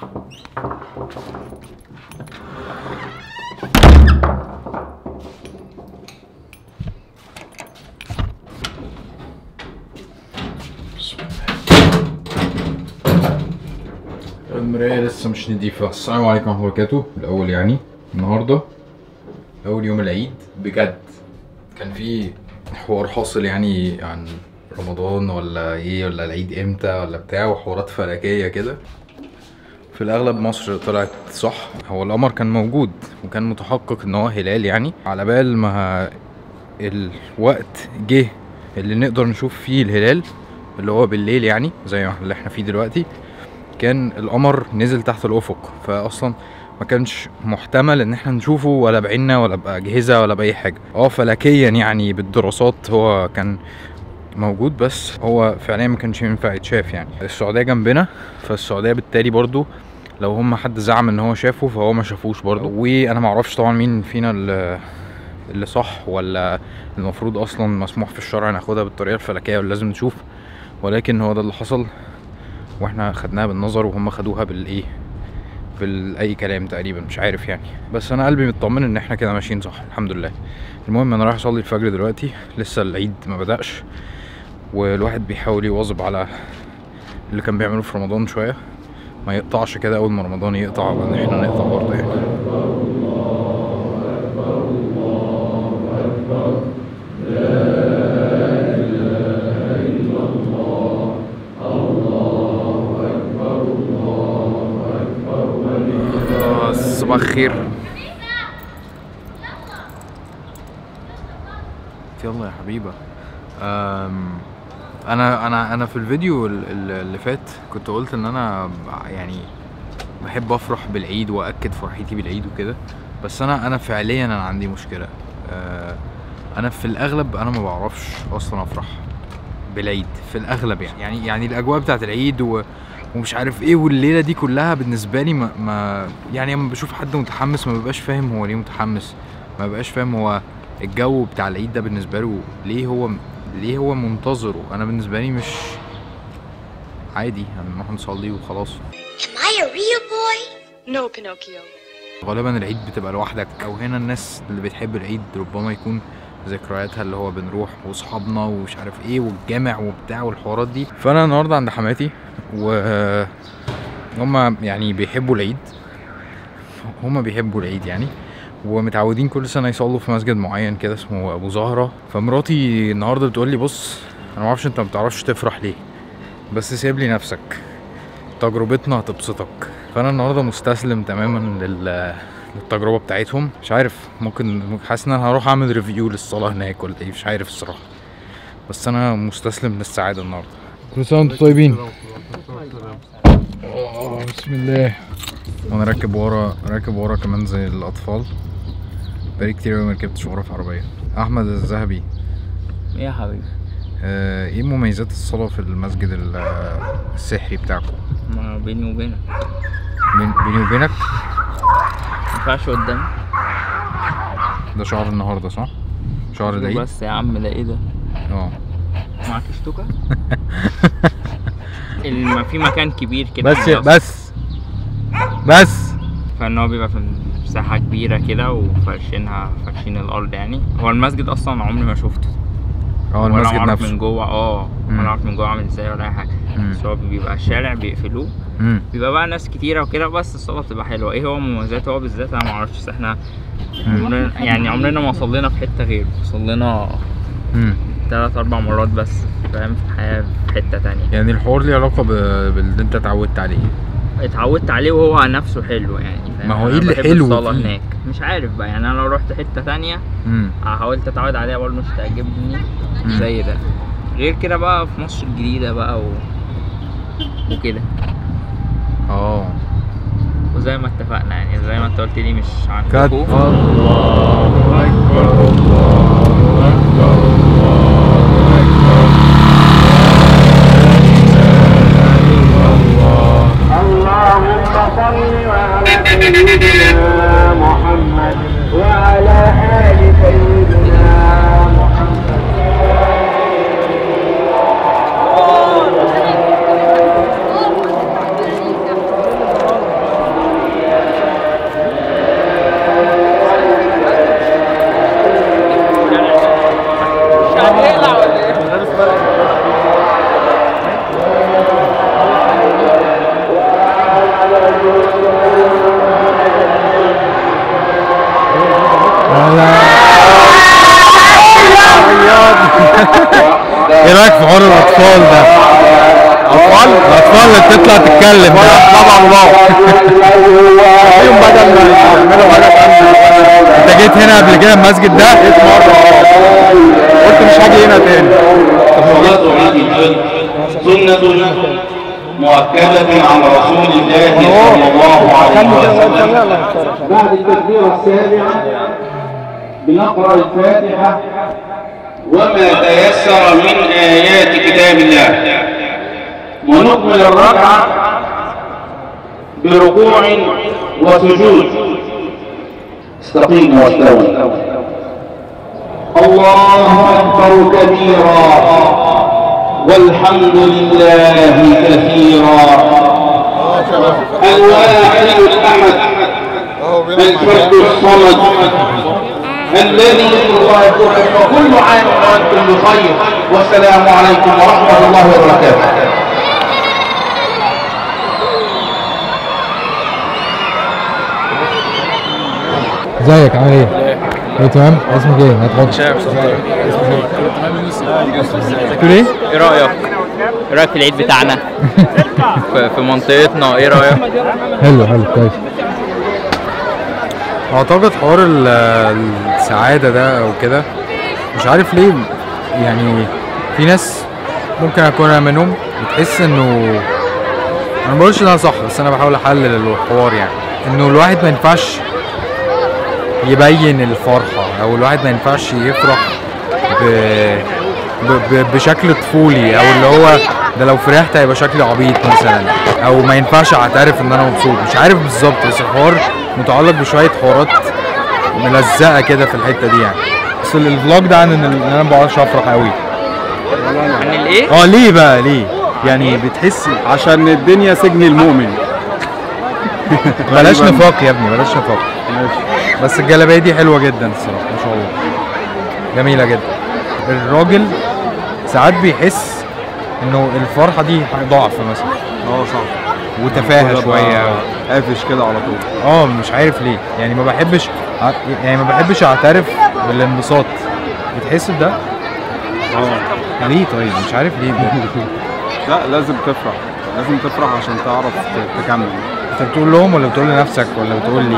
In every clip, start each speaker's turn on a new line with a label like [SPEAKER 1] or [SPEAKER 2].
[SPEAKER 1] المراية لسه مش نضيفة السلام عليكم ورحمة الله وبركاته الأول يعني النهاردة أول يوم العيد بجد كان في حوار حاصل يعني عن رمضان ولا ايه ولا العيد امتى ولا بتاع وحوارات فلكية كده في الأغلب مصر طلعت صح هو القمر كان موجود وكان متحقق إن هو هلال يعني على بال ما الوقت جه اللي نقدر نشوف فيه الهلال اللي هو بالليل يعني زي ما اللي احنا فيه دلوقتي كان القمر نزل تحت الافق فاصلا ما كانش محتمل ان احنا نشوفه ولا بعيننا ولا باجهزه ولا باي حاجه اه فلكيا يعني بالدراسات هو كان موجود بس هو فعليا ما كانش ينفع يتشاف يعني السعوديه جنبنا فالسعوديه بالتالي برضو لو هم حد زعم ان هو شافه فهو ما شافوش برضو وانا ما اعرفش طبعا مين فينا اللي اللي صح ولا المفروض اصلا مسموح في الشرع ناخدها بالطريقه الفلكيه ولا لازم نشوف ولكن هو ده اللي حصل واحنا خدناها بالنظر وهم خدوها بالايه بالاي كلام تقريبا مش عارف يعني بس انا قلبي مطمن ان احنا كده ماشيين صح الحمد لله المهم انا رايح اصلي الفجر دلوقتي لسه العيد ما بدأش والواحد بيحاول يواظب على اللي كان بيعمله في رمضان شويه ما يقطعش كده اول ما رمضان يقطع وان احنا نقطع برضه يعني آه، صباح الخير يلا يا حبيبه أم، انا انا انا في الفيديو ال- ال- اللي فات كنت قلت ان انا يعني بحب افرح بالعيد واكد فرحتي بالعيد وكده بس انا انا فعليا انا عندي مشكله أه، انا في الاغلب انا ما بعرفش اصلا افرح بالعيد في الاغلب يعني يعني يعني الاجواء بتاعت العيد و ومش عارف ايه والليله دي كلها بالنسبه لي ما, ما يعني لما بشوف حد متحمس ما ببقاش فاهم هو ليه متحمس ما ببقاش فاهم هو الجو بتاع العيد ده بالنسبه له ليه هو ليه هو منتظره انا بالنسبه لي مش عادي هنروح نصلي وخلاص
[SPEAKER 2] Am I a real boy?
[SPEAKER 3] No, Pinocchio.
[SPEAKER 1] غالبا العيد بتبقى لوحدك او هنا الناس اللي بتحب العيد ربما يكون ذكرياتها اللي هو بنروح واصحابنا ومش عارف ايه والجامع وبتاع والحوارات دي فانا النهارده عند حماتي و هما يعني بيحبوا العيد هما بيحبوا العيد يعني ومتعودين كل سنه يصلوا في مسجد معين كده اسمه ابو زهره فمراتي النهارده بتقول لي بص انا ما اعرفش انت ما بتعرفش تفرح ليه بس سيب لي نفسك تجربتنا هتبسطك فانا النهارده مستسلم تماما لل للتجربه بتاعتهم مش عارف ممكن ممكن حاسس ان انا هروح اعمل ريفيو للصلاه هناك ولا ايه مش عارف الصراحه بس انا مستسلم للسعاده النهارده كل سنه وانتم طيبين آه، بسم الله وانا راكب ورا راكب ورا كمان زي الاطفال بقالي كتير أوي ما ركبتش ورا في عربيه احمد الذهبي
[SPEAKER 4] ايه يا حبيبي
[SPEAKER 1] آه، ايه مميزات الصلاه في المسجد ال- السحري بتاعكم
[SPEAKER 4] ما بيني وبينك
[SPEAKER 1] بين- بيني وبينك
[SPEAKER 4] ما ينفعش قدام
[SPEAKER 1] ده شعر النهارده صح شعر العيد
[SPEAKER 4] بس يا عم ده ايه ده
[SPEAKER 1] اه
[SPEAKER 4] معاك شتوكة الم... في مكان كبير كده
[SPEAKER 1] بس
[SPEAKER 4] في النص،
[SPEAKER 1] بس بس
[SPEAKER 4] فان هو بيبقى في مساحة كبيرة كده وفرشينها فرشين الأرض يعني هو المسجد أصلا عمري ما شفته
[SPEAKER 1] اه
[SPEAKER 4] ولا
[SPEAKER 1] المسجد
[SPEAKER 4] أعرف
[SPEAKER 1] نفسه
[SPEAKER 4] من جوه اه
[SPEAKER 1] مم.
[SPEAKER 4] ولا أعرف من جوه عامل ازاي ولا أي حاجة
[SPEAKER 1] مم.
[SPEAKER 4] بس هو بيبقى الشارع بيقفلوه
[SPEAKER 1] مم.
[SPEAKER 4] بيبقى بقى ناس كتيرة وكده بس الصلاة بتبقى حلوة ايه هو مميزاته هو بالذات أنا معرفش بس احنا عمرنا يعني عمرنا ما صلينا في حتة غيره صلينا
[SPEAKER 1] مم.
[SPEAKER 4] تلات أربع مرات بس فاهم في الحياة في حتة تانية
[SPEAKER 1] يعني الحوار ليه علاقه ب- باللي انت اتعودت عليه
[SPEAKER 4] اتعودت عليه وهو نفسه حلو يعني فاهم؟
[SPEAKER 1] ما هو
[SPEAKER 4] أنا
[SPEAKER 1] إيه اللي
[SPEAKER 4] بحب
[SPEAKER 1] حلو
[SPEAKER 4] الصلاة
[SPEAKER 1] فيه؟
[SPEAKER 4] هناك مش عارف بقى يعني انا لو رحت حتة تانية
[SPEAKER 1] مم.
[SPEAKER 4] حاولت اتعود عليها برضه مش هتعجبني
[SPEAKER 1] مم.
[SPEAKER 4] زي ده غير كده بقى في مصر الجديدة بقى و... وكده
[SPEAKER 1] اه
[SPEAKER 4] وزي ما اتفقنا يعني زي ما انت قلت لي مش
[SPEAKER 1] كات
[SPEAKER 4] عندكم
[SPEAKER 1] الله اكبر الله اكبر
[SPEAKER 5] اللهم صل على سيدنا محمد وعلى آل سيدنا محمد
[SPEAKER 1] اطفال ده اطفال الاطفال اللي بتطلع تتكلم ده طبعا الله
[SPEAKER 6] فيهم بدل ما يعملوا حاجه ثانيه
[SPEAKER 1] انت جيت هنا قبل كده المسجد ده
[SPEAKER 6] جيت مره اه قلت مش هاجي هنا تاني
[SPEAKER 7] صلاة عيد الفطر سنة مؤكدة عن رسول الله صلى الله عليه وسلم بعد التكبيرة السابعة بنقرأ الفاتحة وما تيسر من آيات كتاب الله ونكمل الركعة بركوع وسجود استقيموا واستووا الله أكبر كبيرا والحمد لله كثيرا الواحد الأحد الفرد الصمد الذي وكل عام وأنتم بخير والسلام عليكم ورحمة الله وبركاته
[SPEAKER 1] ازيك عامل ايه؟ ايه تمام؟ اسمك ايه؟ هتحط تقول ايه؟
[SPEAKER 4] ايه رايك؟ ايه رايك في العيد بتاعنا؟ في, في منطقتنا ايه رايك؟
[SPEAKER 1] حلو حلو كويس اعتقد حوار ال- السعاده ده او كده مش عارف ليه يعني في ناس ممكن اكون انا منهم بتحس انه انا ما بقولش ده صح بس انا بحاول احلل الحوار يعني انه الواحد ما ينفعش يبين الفرحه او الواحد ما ينفعش يفرح ب... ب... ب... بشكل طفولي او اللي هو ده لو فرحت هيبقى شكلي عبيط مثلا او ما ينفعش اعترف ان انا مبسوط مش عارف بالظبط بس الحوار متعلق بشويه حوارات ملزقه كده في الحته دي يعني بس ال- الفلوج ده عن ان إن انا ما بعرفش افرح قوي
[SPEAKER 4] عن الايه؟
[SPEAKER 1] اه ليه بقى ليه
[SPEAKER 6] يعني بتحس عشان الدنيا سجن المؤمن
[SPEAKER 1] بلاش
[SPEAKER 6] غالباً.
[SPEAKER 1] نفاق يا ابني بلاش نفاق بس الجلابيه دي حلوه جدا الصراحه ما شاء الله جميله جدا الراجل ساعات بيحس انه الفرحه دي ضعف مثلا
[SPEAKER 6] اه صح
[SPEAKER 1] وتفاهه شويه
[SPEAKER 6] قافش كده على طول
[SPEAKER 1] اه مش عارف ليه يعني ما بحبش ع- يعني ما بحبش اعترف بالانبساط بتحس بده
[SPEAKER 6] اه
[SPEAKER 1] ليه طيب مش عارف ليه بجد
[SPEAKER 6] لا لازم تفرح لازم تفرح عشان تعرف ت- تكمل
[SPEAKER 1] انت بتقول لهم ولا بتقول لنفسك ولا بتقول لي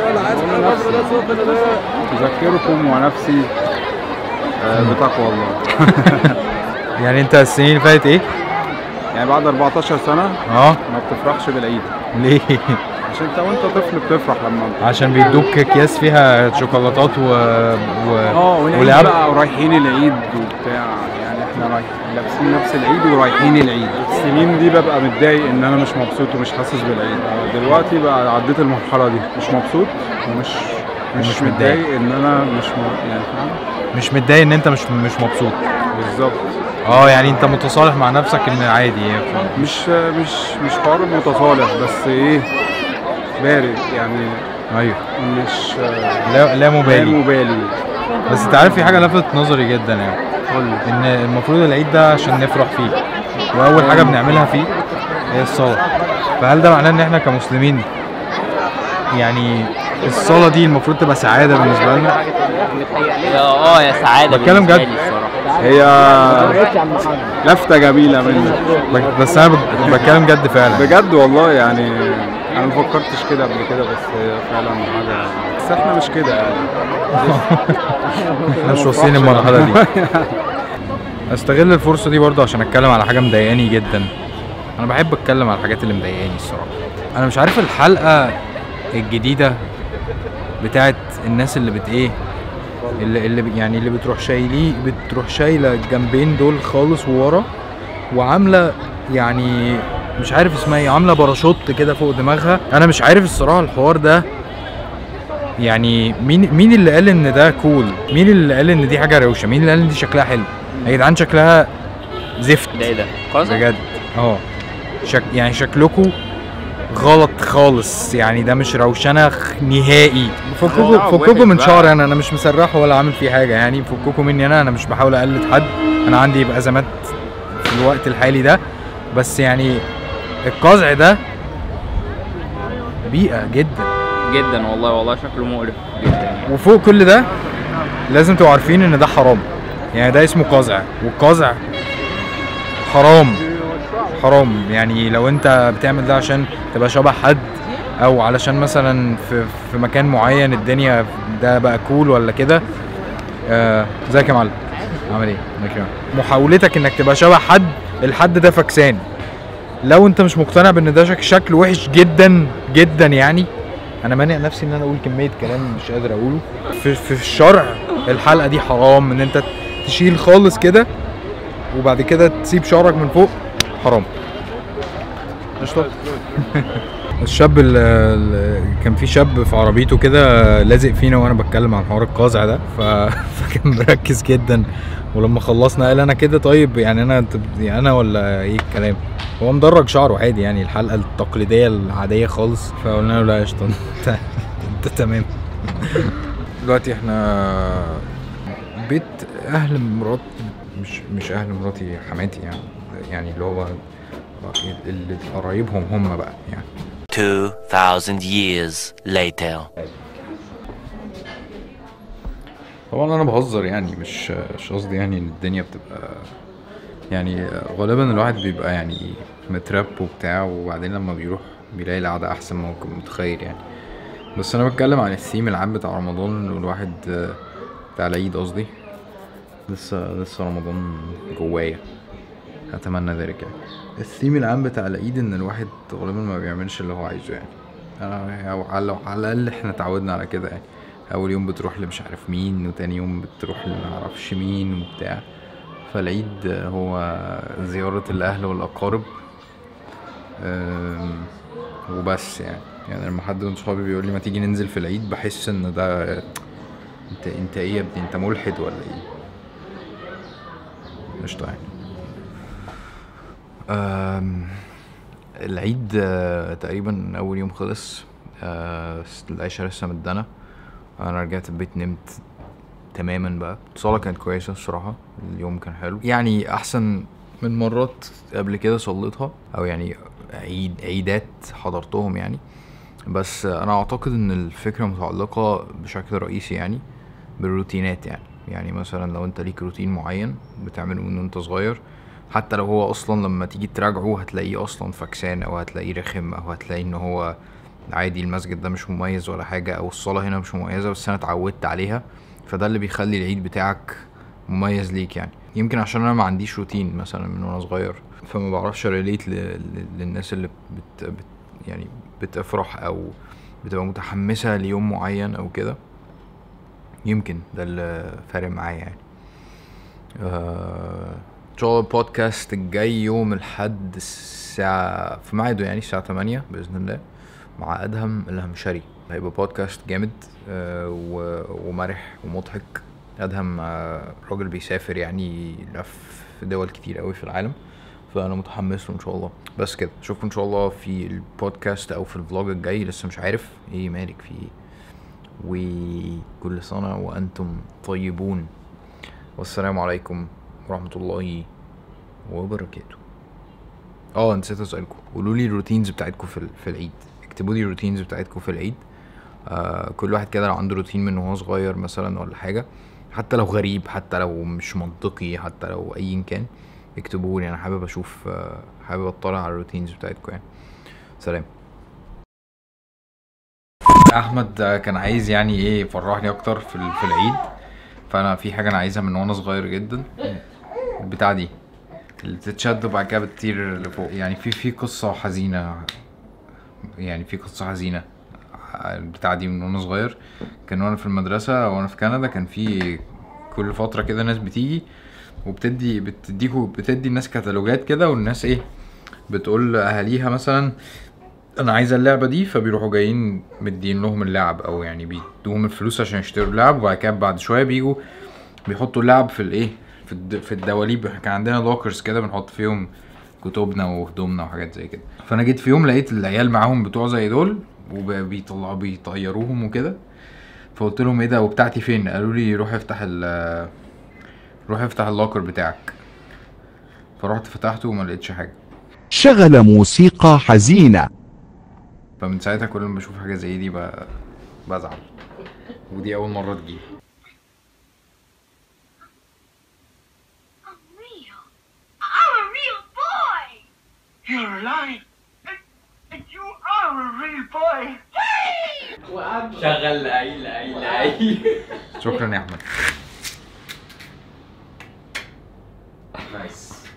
[SPEAKER 6] تذكركم ونفسي آه، بتقوى الله
[SPEAKER 1] يعني انت السنين اللي فاتت ايه
[SPEAKER 6] يعني بعد 14 سنة
[SPEAKER 1] اه
[SPEAKER 6] ما بتفرحش بالعيد
[SPEAKER 1] ليه
[SPEAKER 6] عشان انت وانت طفل بتفرح لما
[SPEAKER 1] عشان بيدوك اكياس فيها شوكولاتات و, و...
[SPEAKER 6] اه والعيد
[SPEAKER 1] ولعب
[SPEAKER 6] بقى ورايحين العيد وبتاع يعني احنا رايح لابسين نفس العيد ورايحين العيد السنين دي ببقى متضايق ان انا مش مبسوط ومش حاسس بالعيد آه، دلوقتي بقى عديت المرحلة دي مش مبسوط ومش مش,
[SPEAKER 1] ومش متضايق.
[SPEAKER 6] متضايق ان انا مش م... يعني فاهم
[SPEAKER 1] مش متضايق ان انت مش مش مبسوط
[SPEAKER 6] بالظبط
[SPEAKER 1] اه يعني انت متصالح مع نفسك ان عادي يعني
[SPEAKER 6] مش مش مش حوار متصالح بس ايه بارد يعني
[SPEAKER 1] ايوه
[SPEAKER 6] مش آه،
[SPEAKER 1] لا لا
[SPEAKER 6] لا
[SPEAKER 1] مبالي
[SPEAKER 6] مبالي
[SPEAKER 1] بس انت عارف في حاجه لفتت نظري جدا يعني
[SPEAKER 6] قول
[SPEAKER 1] ان المفروض العيد ده عشان نفرح فيه واول حاجه بنعملها فيه هي الصلاه فهل ده معناه ان احنا كمسلمين يعني الصلاه دي المفروض تبقى سعاده بالنسبه لنا
[SPEAKER 4] اه يا سعاده
[SPEAKER 1] بتكلم
[SPEAKER 4] بالنسبة
[SPEAKER 1] جد.
[SPEAKER 4] لي الصراحه
[SPEAKER 6] هي لفتة جميلة منك
[SPEAKER 1] بك- بس انا بك- بتكلم جد فعلا
[SPEAKER 6] بجد والله يعني انا ما فكرتش كده قبل كده بس هي فعلا حاجة بس احنا مش كده يعني
[SPEAKER 1] احنا مش واصلين المرحله دي استغل الفرصه دي برضه عشان اتكلم على حاجه مضايقاني جدا انا بحب اتكلم على الحاجات اللي مضايقاني الصراحه انا مش عارف الحلقه الجديده بتاعت الناس اللي بت ايه اللي, اللي ب- يعني اللي بتروح شايليه بتروح شايله الجنبين دول خالص وورا وعامله يعني مش عارف اسمها ايه عامله باراشوت كده فوق دماغها انا مش عارف الصراحه الحوار ده يعني مين مين اللي قال ان ده كول مين اللي قال ان دي حاجه روشه مين اللي قال ان دي شكلها حلو يا جدعان شكلها زفت
[SPEAKER 4] ده ايه ده؟ قصد؟
[SPEAKER 1] بجد اه شك يعني شكلكم غلط خالص يعني ده مش روشنه خ- نهائي فككم
[SPEAKER 4] آه،
[SPEAKER 1] فككم من
[SPEAKER 4] وحش
[SPEAKER 1] شعري انا انا مش مسرحه ولا عامل فيه حاجه يعني فككم مني انا انا مش بحاول اقلد حد انا عندي ازمات في الوقت الحالي ده بس يعني القزع ده بيئه جدا
[SPEAKER 4] جدا والله والله شكله مقرف جدا يعني
[SPEAKER 1] وفوق كل ده لازم تبقوا عارفين ان ده حرام يعني ده اسمه قزع والقزع حرام حرام يعني لو انت بتعمل ده عشان تبقى شبه حد او علشان مثلا في في مكان معين الدنيا ده بقى كول ولا كده آه، ازيك يا معلم عامل ايه ازيك يا معلم؟ محاولتك انك تبقى شبه حد الحد ده فكسان لو انت مش مقتنع بان ده شك شكل وحش جدا جدا يعني انا مانع نفسي ان انا اقول كميه كلام مش قادر اقوله في, في الشرع الحلقه دي حرام ان انت تشيل خالص كده وبعد كده تسيب شعرك من فوق حرام قشطه الشاب اللي كان في شاب في عربيته كده لازق فينا وانا بتكلم عن حوار القازع ده ف... فكان مركز جدا ولما خلصنا قال انا كده طيب يعني انا أنت- يعني انا ولا ايه الكلام هو مدرج شعره عادي يعني الحلقه التقليديه العاديه خالص فقلنا له لا قشطه انت انت تمام دلوقتي احنا بيت اهل مرات مش مش اهل مراتي حماتي يعني يعني اللي هو اللي قرايبهم هم بقى يعني
[SPEAKER 8] 2,000 years later.
[SPEAKER 1] طبعا انا بهزر يعني مش مش قصدي يعني ان الدنيا بتبقى يعني غالبا الواحد بيبقى يعني متراب وبتاع وبعدين لما بيروح بيلاقي القعدة احسن ما هو كان متخيل يعني بس انا بتكلم عن الثيم العام بتاع رمضان والواحد بتاع العيد قصدي لسه لسه رمضان جوايا اتمنى ذلك يعني الثيم العام بتاع العيد ان الواحد غالبا ما بيعملش اللي هو عايزه يعني انا أو على على الاقل احنا اتعودنا على كده يعني اول يوم بتروح لمش عارف مين وتاني يوم بتروح لمعرفش مين وبتاع فالعيد هو زيارة الاهل والاقارب أم، وبس يعني يعني لما حد من صحابي بيقول لي ما تيجي ننزل في العيد بحس ان ده انت انت ايه يا ابني انت ملحد ولا ايه قشطة يعني أم، العيد آه، تقريبا اول يوم خلص آه، العشاء لسه مدنا انا رجعت البيت نمت تماما بقى الصلاة كانت كويسة الصراحة اليوم كان حلو يعني احسن من مرات قبل كده صليتها او يعني عيد عيدات حضرتهم يعني بس انا اعتقد ان الفكرة متعلقة بشكل رئيسي يعني بالروتينات يعني يعني مثلا لو انت ليك روتين معين بتعمله من وانت صغير حتى لو هو اصلا لما تيجي تراجعه هتلاقيه اصلا فكسان او هتلاقيه رخم او هتلاقي ان هو عادي المسجد ده مش مميز ولا حاجة او الصلاة هنا مش مميزة بس انا اتعودت عليها فده اللي بيخلي العيد بتاعك مميز ليك يعني يمكن عشان انا ما عنديش روتين مثلا من وانا صغير فما بعرفش ريليت للناس اللي بت, بت يعني بتفرح او بتبقى متحمسة ليوم معين او كده يمكن ده اللي فارق معايا يعني آه، ان شاء الله البودكاست الجاي يوم الحد الساعة في ميعاده يعني الساعة 8 بإذن الله مع أدهم الهمشري هيبقى بودكاست جامد آه، و- ومرح ومضحك أدهم آه، راجل بيسافر يعني لف في دول كتير قوي في العالم فأنا متحمس له إن شاء الله بس كده أشوفكم إن شاء الله في البودكاست أو في الفلوج الجاي لسه مش عارف إيه مالك في إيه وكل سنة وأنتم طيبون والسلام عليكم ورحمة الله وبركاته اه نسيت اسألكم قولوا لي الروتينز بتاعتكم في ال- في العيد اكتبوا لي الروتينز بتاعتكم في العيد آه كل واحد كده لو عنده روتين من وهو صغير مثلا ولا حاجة حتى لو غريب حتى لو مش منطقي حتى لو ايا كان اكتبوا لي انا حابب اشوف آه حابب اطلع على الروتينز بتاعتكم يعني سلام احمد آه، كان عايز يعني ايه يفرحني اكتر في ال- في العيد فانا في حاجه انا عايزها من وانا صغير جدا البتاع دي اللي تتشد وبعد كده بتطير لفوق يعني في في قصه حزينه يعني في قصه حزينه البتاع دي من وانا صغير كان وانا في المدرسه وانا في كندا كان في كل فتره كده ناس بتيجي وبتدي بتديكوا بتدي الناس كتالوجات كده والناس ايه بتقول لاهاليها مثلا انا عايزه اللعبه دي فبيروحوا جايين مدين لهم اللعب او يعني بيدوهم الفلوس عشان يشتروا اللعب وبعد كده بعد شويه بيجوا بيحطوا اللعب في الايه في الد... في الدواليب كان عندنا لوكرز كده بنحط فيهم كتبنا وهدومنا وحاجات زي كده فانا جيت في يوم لقيت العيال معاهم بتوع زي دول وبيطلعوا بيطيروهم وكده فقلت لهم ايه ده وبتاعتي فين قالوا لي روح افتح ال روح افتح اللوكر بتاعك فرحت فتحته وما لقيتش حاجه
[SPEAKER 9] شغل موسيقى حزينة
[SPEAKER 1] فمن ساعتها كل ما بشوف حاجه زي دي ب... بزعل ودي اول mره تجيلي
[SPEAKER 2] I'm real. I'm a real
[SPEAKER 5] You're lying. You are a real boy.
[SPEAKER 4] شغل عيل عيل عيل
[SPEAKER 1] شكرا يا احمد نايس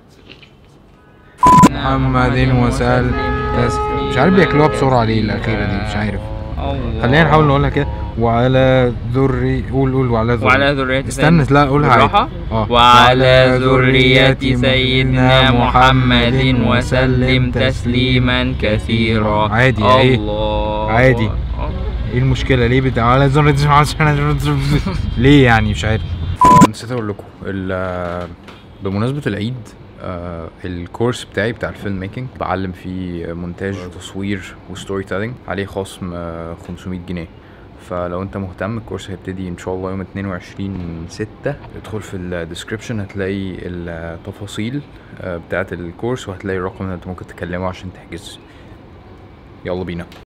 [SPEAKER 1] محمد وسلم مش عارف بياكلوها بسرعه ليه الاخيره دي مش عارف
[SPEAKER 4] الله
[SPEAKER 1] خلينا نحاول نقولها كده وعلى ذري قول قول وعلى ذري
[SPEAKER 4] وعلى ذرية
[SPEAKER 1] استنى لا قولها عادي.
[SPEAKER 4] بالراحة
[SPEAKER 1] اه
[SPEAKER 4] وعلى ذرية سيدنا محمد وسلم تسليما كثيرا
[SPEAKER 1] عادي يا ايه
[SPEAKER 4] الله
[SPEAKER 1] عادي. ايه المشكله ليه بتاع على ذري ليه يعني مش عارف اه نسيت اقول لكم ال- بمناسبه العيد آه الكورس بتاعي بتاع الفيلم ميكنج بعلم فيه مونتاج وتصوير وستوري تيلينج عليه خصم آه 500 جنيه فلو انت مهتم الكورس هيبتدي ان شاء الله يوم 22 6 ادخل في الديسكربشن هتلاقي التفاصيل آه، بتاعه الكورس وهتلاقي الرقم اللي انت ممكن تكلمه عشان تحجز يلا بينا